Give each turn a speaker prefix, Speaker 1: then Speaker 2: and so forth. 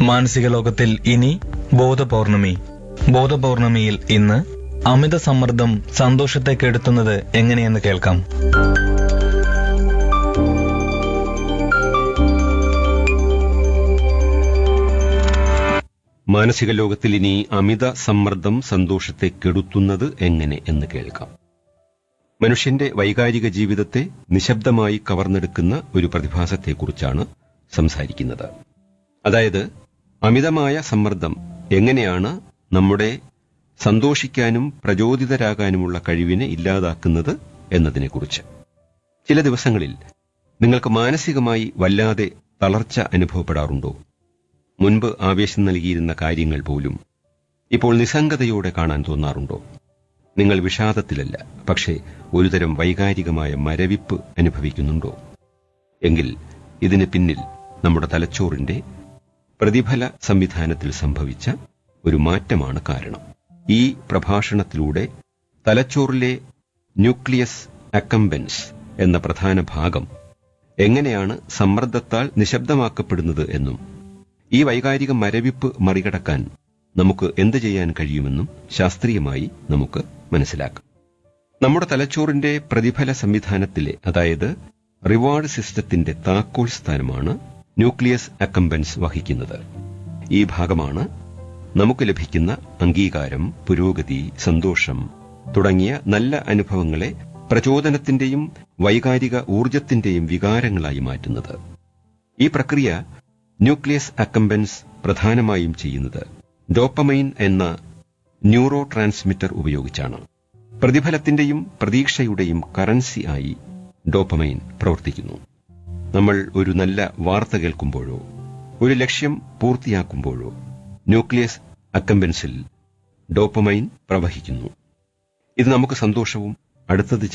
Speaker 1: മാനസിക ലോകത്തിൽ ഇനി ബോധപൗർണമി ബോധപൗർണമിയിൽ ഇന്ന് അമിത സമ്മർദ്ദം സന്തോഷത്തെ കെടുത്തുന്നത് എങ്ങനെയെന്ന് കേൾക്കാം
Speaker 2: മാനസിക ലോകത്തിൽ ഇനി അമിത സമ്മർദ്ദം സന്തോഷത്തെ കെടുത്തുന്നത് എങ്ങനെ എന്ന് കേൾക്കാം മനുഷ്യന്റെ വൈകാരിക ജീവിതത്തെ നിശബ്ദമായി കവർന്നെടുക്കുന്ന ഒരു പ്രതിഭാസത്തെക്കുറിച്ചാണ് സംസാരിക്കുന്നത് അതായത് അമിതമായ സമ്മർദ്ദം എങ്ങനെയാണ് നമ്മുടെ സന്തോഷിക്കാനും പ്രചോദിതരാകാനുമുള്ള കഴിവിനെ ഇല്ലാതാക്കുന്നത് എന്നതിനെക്കുറിച്ച് ചില ദിവസങ്ങളിൽ നിങ്ങൾക്ക് മാനസികമായി വല്ലാതെ തളർച്ച അനുഭവപ്പെടാറുണ്ടോ മുൻപ് ആവേശം നൽകിയിരുന്ന കാര്യങ്ങൾ പോലും ഇപ്പോൾ നിസ്സംഗതയോടെ കാണാൻ തോന്നാറുണ്ടോ നിങ്ങൾ വിഷാദത്തിലല്ല പക്ഷേ ഒരുതരം വൈകാരികമായ മരവിപ്പ് അനുഭവിക്കുന്നുണ്ടോ എങ്കിൽ ഇതിന് പിന്നിൽ നമ്മുടെ തലച്ചോറിന്റെ പ്രതിഫല സംവിധാനത്തിൽ സംഭവിച്ച ഒരു മാറ്റമാണ് കാരണം ഈ പ്രഭാഷണത്തിലൂടെ തലച്ചോറിലെ ന്യൂക്ലിയസ് അക്കംബൻസ് എന്ന പ്രധാന ഭാഗം എങ്ങനെയാണ് സമ്മർദ്ദത്താൽ നിശബ്ദമാക്കപ്പെടുന്നത് എന്നും ഈ വൈകാരിക മരവിപ്പ് മറികടക്കാൻ നമുക്ക് എന്ത് ചെയ്യാൻ കഴിയുമെന്നും ശാസ്ത്രീയമായി നമുക്ക് മനസ്സിലാക്കാം നമ്മുടെ തലച്ചോറിന്റെ പ്രതിഫല സംവിധാനത്തിലെ അതായത് റിവാർഡ് സിസ്റ്റത്തിന്റെ താക്കോൽ സ്ഥാനമാണ് ന്യൂക്ലിയസ് അക്കംബൻസ് വഹിക്കുന്നത് ഈ ഭാഗമാണ് നമുക്ക് ലഭിക്കുന്ന അംഗീകാരം പുരോഗതി സന്തോഷം തുടങ്ങിയ നല്ല അനുഭവങ്ങളെ പ്രചോദനത്തിന്റെയും വൈകാരിക ഊർജത്തിന്റെയും വികാരങ്ങളായി മാറ്റുന്നത് ഈ പ്രക്രിയ ന്യൂക്ലിയസ് അക്കംബൻസ് പ്രധാനമായും ചെയ്യുന്നത് ഡോപ്പമൈൻ എന്ന ന്യൂറോ ട്രാൻസ്മിറ്റർ ഉപയോഗിച്ചാണ് പ്രതിഫലത്തിന്റെയും പ്രതീക്ഷയുടെയും കറൻസി ആയി ഡോപ്പമൈൻ പ്രവർത്തിക്കുന്നു നമ്മൾ ഒരു നല്ല വാർത്ത കേൾക്കുമ്പോഴോ ഒരു ലക്ഷ്യം പൂർത്തിയാക്കുമ്പോഴോ ന്യൂക്ലിയസ് അക്കംബൻസിൽ ഡോപ്പമൈൻ പ്രവഹിക്കുന്നു ഇത് നമുക്ക് സന്തോഷവും അടുത്തത്